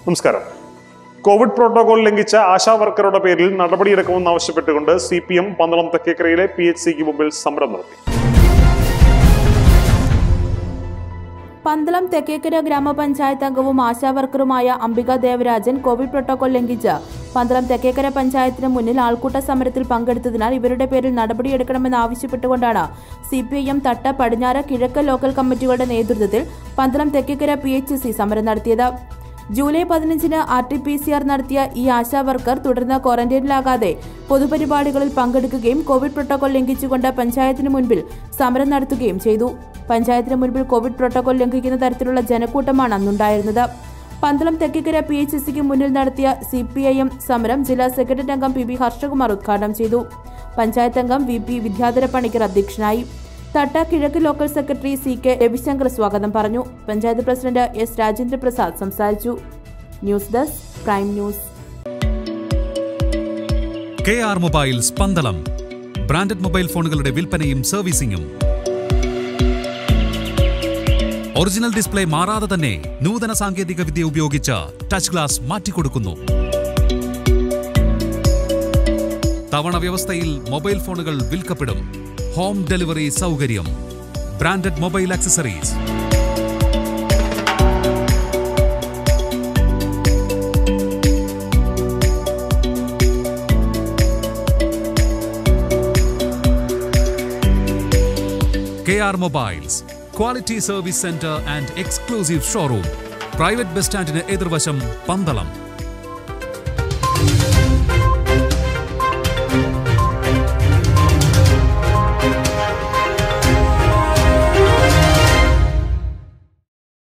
നമസ്കാരം covid protocol ലംഘിച്ച ASHA വർക്കറുടെ പേരിൽ നടപടിയെടുക്കുമെന്ന് ആവശ്യപ്പെട്ടുകൊണ്ട് സി പി എം പന്തളം തെക്കേക്കരയിലെ പി എച്ച് സിക്ക് മുമ്പിൽ സമരം നടത്തി പന്തളം തെക്കേക്കര ഗ്രാമപഞ്ചായത്ത് അംഗവും ആശാവർക്കറുമായ അംബിക ദേവരാജൻ കോവിഡ് പ്രോട്ടോകോൾ ലംഘിച്ച് പന്തളം തെക്കേക്കര പഞ്ചായത്തിന് മുന്നിൽ ആൾക്കൂട്ട സമരത്തിൽ പങ്കെടുത്തതിനാൽ ഇവരുടെ പേരിൽ നടപടിയെടുക്കണമെന്ന് ആവശ്യപ്പെട്ടുകൊണ്ടാണ് C P I M Thatta പടിഞ്ഞാറ് കിഴക്ക് ലോക്കൽ കമ്മിറ്റികളുടെ നേതൃത്വത്തിൽ Pandalam Thekkekara P H C സമരം നടത്തിയത് ജൂലൈ പതിനഞ്ചിന് R T P C R നടത്തിയ ഈ ആശാ വർക്കർ തുടർന്ന് ക്വാറന്റൈനിലാകാതെ പൊതുപരിപാടികളിൽ പങ്കെടുക്കുകയും കോവിഡ് പ്രോട്ടോകോൾ ലംഘിച്ചുകൊണ്ട് പഞ്ചായത്തിന് മുൻപിൽ സമരം നടത്തുകയും ചെയ്തു പഞ്ചായത്തിന് മുൻപിൽ കോവിഡ് പ്രോട്ടോകോൾ ലംഘിക്കുന്ന തരത്തിലുള്ള ജനക്കൂട്ടമാണ് അന്നുണ്ടായിരുന്നത് Pandalam Thekkekara P H S സിക്ക് മുന്നിൽ നടത്തിയ സി പി ഐ എം സമരം ജില്ലാ സെക്രട്ടറി അംഗം പി ബി ഹർഷകുമാർ ഉദ്ഘാടനം ചെയ്തു പഞ്ചായത്ത് അംഗം വി പി വിദ്യാധര പണിക്കർ അധ്യക്ഷനായി തട്ട കിഴക്ക് local secretary C K Ravishankar സ്വാഗതം പറഞ്ഞു പഞ്ചായത്ത് പ്രസിഡന്റ് എസ് രാജേന്ദ്ര പ്രസാദ് സംസാരിച്ചു news desk prime news K R mobile സ്പന്ദളം ബ്രാൻഡഡ് മൊബൈൽ ഫോണുകളുടെ വിൽപ്പനയും സർവീസിംഗും ഒറിജിനൽ ഡിസ്പ്ലേ മാറാതെ തന്നെ നൂതന സാങ്കേതിക വിദ്യ ഉപയോഗിച്ച് ടച്ച് ഗ്ലാസ് മാറ്റിക്കൊടുക്കുന്നു തവണ വ്യവസ്ഥയിൽ മൊബൈൽ ഫോണുകൾ വിൽക്കപ്പെടും ഹോം ഡെലിവറി സൗകര്യം branded mobile accessories K R mobiles quality service centre and exclusive showroom private bus സ്റ്റാൻഡിന് എതിർവശം പന്തളം